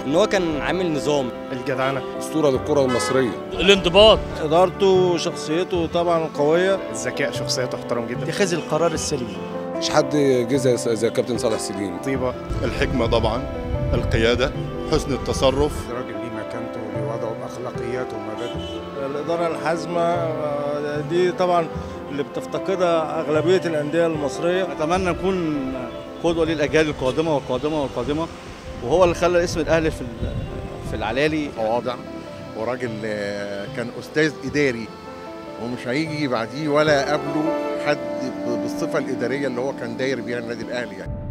ان هو كان عامل نظام الجدعنه اسطوره للكره المصريه الانضباط ادارته وشخصيته طبعا قويه الذكاء شخصيه تحترم جدا اتخاذ القرار السليم مش حد جه زي زي كابتن صالح سليم طيبه الحكمة طبعا القيادة حسن التصرف راجل ليه مكانته وليه وضعه باخلاقياته ومبادئه الاداره الحازمه آه، دي طبعا اللي بتفتقدها اغلبيه الانديه المصريه اتمنى نكون قدوه للاجيال القادمه والقادمه والقادمه وهو اللي خلى اسم الاهلي في ال- في العلالي تواضع وراجل آه، كان استاذ اداري ومش هيجي بعديه ولا قبله حد ب- بالصفه الاداريه اللي هو كان داير بيها النادي الاهلي يعني